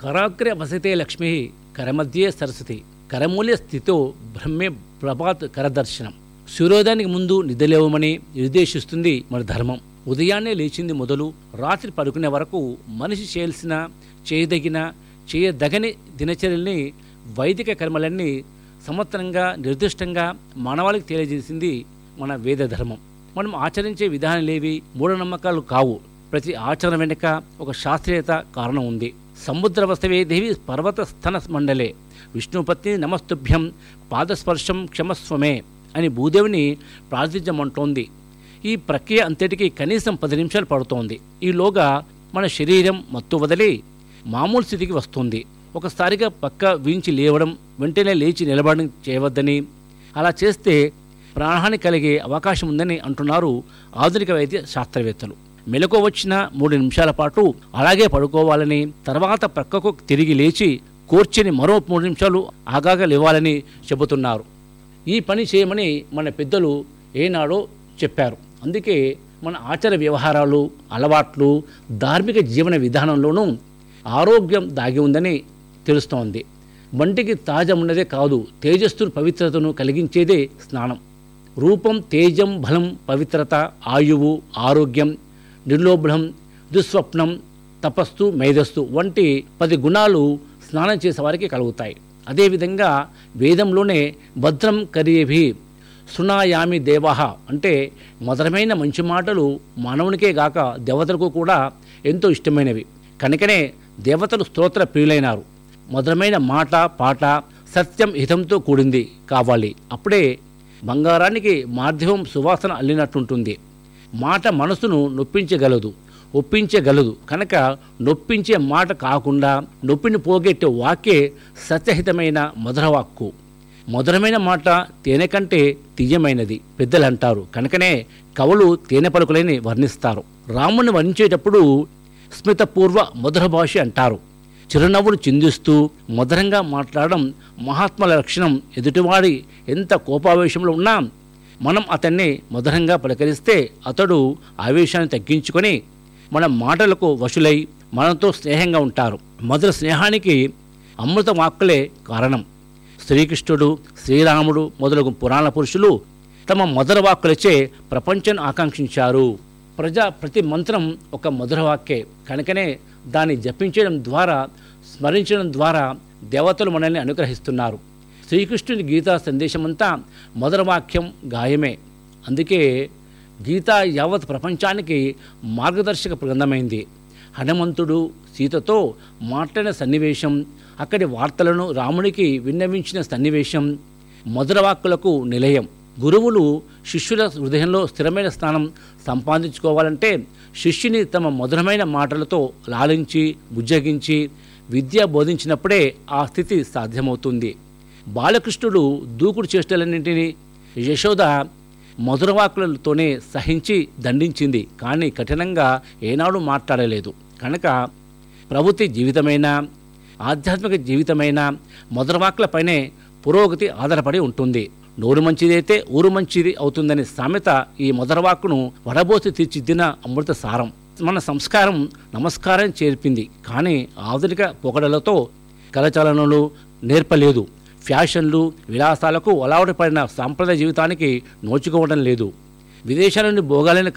కరాగ్రే వసతే లక్ష్మి కరమధ్యే సరస్వతి కరమూల్య స్థితో బ్రహ్మే ప్రభాత్ కరదర్శనం సూర్యోదయానికి ముందు నిద్రలేవమని నిర్దేశిస్తుంది మన ధర్మం ఉదయాన్నే లేచింది మొదలు రాత్రి పడుకునే వరకు మనిషి చేయాల్సిన చేయదగిన చేయదగని దినచర్యల్ని వైదిక కర్మలన్నీ సమర్థంగా నిర్దిష్టంగా మానవాళికి తెలియజేసింది మన వేద ధర్మం మనం ఆచరించే విధానాలేవి మూఢనమ్మకాలు కావు ప్రతి ఆచరణ వెనుక ఒక శాస్త్రీయత కారణం ఉంది సముద్ర వస్తవే దేవి పర్వత స్థన మండలే విష్ణుపత్ని నమస్తుభ్యం పాదస్పర్శం క్షమస్వమే అని భూదేవిని ప్రార్థించమంటోంది ఈ ప్రక్రియ అంతటికి కనీసం పది నిమిషాలు పడుతోంది ఈలోగా మన శరీరం మత్తు వదిలి మామూలు స్థితికి వస్తుంది ఒకసారిగా పక్క వీంచి లేవడం వెంటనే లేచి నిలబడడం చేయవద్దని అలా చేస్తే ప్రాణహాని కలిగే అవకాశం ఉందని అంటున్నారు ఆధునిక వైద్య శాస్త్రవేత్తలు మెలకు వచ్చిన మూడు నిమిషాల పాటు అలాగే పడుకోవాలని తర్వాత ప్రక్కకు తిరిగి లేచి కూర్చుని మరో మూడు నిమిషాలు ఆగాగా లేవాలని చెబుతున్నారు ఈ పని చేయమని మన పెద్దలు ఏనాడో చెప్పారు అందుకే మన ఆచార వ్యవహారాలు అలవాట్లు ధార్మిక జీవన విధానంలోనూ ఆరోగ్యం దాగి ఉందని తెలుస్తోంది వంటికి తాజం ఉన్నదే కాదు తేజస్సును పవిత్రతను కలిగించేదే స్నానం రూపం తేజం బలం పవిత్రత ఆయువు ఆరోగ్యం నిర్లోభం దుస్వప్నం తపస్సు మేధస్సు వంటి పది గుణాలు స్నానం చేసే వారికి కలుగుతాయి అదేవిధంగా వేదంలోనే భద్రం కరియేభి సునాయామి దేవహ అంటే మధురమైన మంచి మాటలు మానవునికే గాక దేవతలకు కూడా ఎంతో ఇష్టమైనవి కనుకనే దేవతలు స్తోత్ర ప్రియులైనారు మధురమైన మాట పాట సత్యం హితంతో కూడింది కావాలి అప్పుడే బంగారానికి మాధ్యమం సువాసన అల్లినట్టుంటుంది మాట మనసును నొప్పించగలదు ఒప్పించగలదు కనుక నొప్పించే మాట కాకుండా నొప్పిని పోగొట్టే వాక్యే సత్యహితమైన మధురవాక్కు మధురమైన మాట తేనె కంటే తీయమైనది పెద్దలు అంటారు కనుకనే కవులు తేనె పలుకులని వర్ణిస్తారు రాముని వర్ణించేటప్పుడు స్మితపూర్వ మధుర భాష అంటారు చిరునవ్వును చిందిస్తూ మధురంగా మాట్లాడడం మహాత్మల లక్షణం ఎదుటివాడి ఎంత కోపావేశంలో ఉన్నా మనం అతన్ని మధురంగా పలకరిస్తే అతడు ఆవేశాన్ని తగ్గించుకొని మన మాటలకు వశులై మనతో స్నేహంగా ఉంటారు మధుర స్నేహానికి అమృత వాక్కులే కారణం శ్రీకృష్ణుడు శ్రీరాముడు మొదలగు పురాణ పురుషులు తమ మధుర వాక్కులచే ప్రపంచాన్ని ఆకాంక్షించారు ప్రజా ప్రతి మంత్రం ఒక మధుర వాక్యే కనుకనే దాన్ని జపించడం ద్వారా స్మరించడం ద్వారా దేవతలు మనల్ని అనుగ్రహిస్తున్నారు శ్రీకృష్ణుని గీతా సందేశమంతా మధుర వాక్యం గాయమే అందుకే గీత యావత్ ప్రపంచానికి మార్గదర్శక గ్రంథమైంది హనుమంతుడు సీతతో మాట్లాడిన సన్నివేశం అక్కడి వార్తలను రామునికి విన్నవించిన సన్నివేశం మధురవాక్కులకు నిలయం గురువులు శిష్యుల హృదయంలో స్థిరమైన స్థానం సంపాదించుకోవాలంటే శిష్యుని తమ మధురమైన మాటలతో లాలించి బుజ్జగించి విద్య బోధించినప్పుడే ఆ స్థితి సాధ్యమవుతుంది బాలకృష్ణుడు దూకుడు చేష్టలన్నింటినీ యశోద మధురవాకులతోనే సహించి దండించింది కానీ కఠినంగా ఏనాడు మాట్లాడలేదు కనుక ప్రవృత్తి జీవితమైన ఆధ్యాత్మిక జీవితమైన మధురవాకులపైనే పురోగతి ఆధారపడి ఉంటుంది నోరు మంచిదైతే ఊరు మంచిది అవుతుందని సామెత ఈ మధురవాక్కును వడబోసి తీర్చిదిన అమృత సారం మన సంస్కారం నమస్కారం చేర్పింది కానీ ఆధునిక పొగడలతో కలచాలనలు నేర్పలేదు ఫ్యాషన్లు విలాసాలకు అలవాటు పడిన సాంప్రదాయ జీవితానికి నోచుకోవడం లేదు విదేశాల నుండి భోగాలను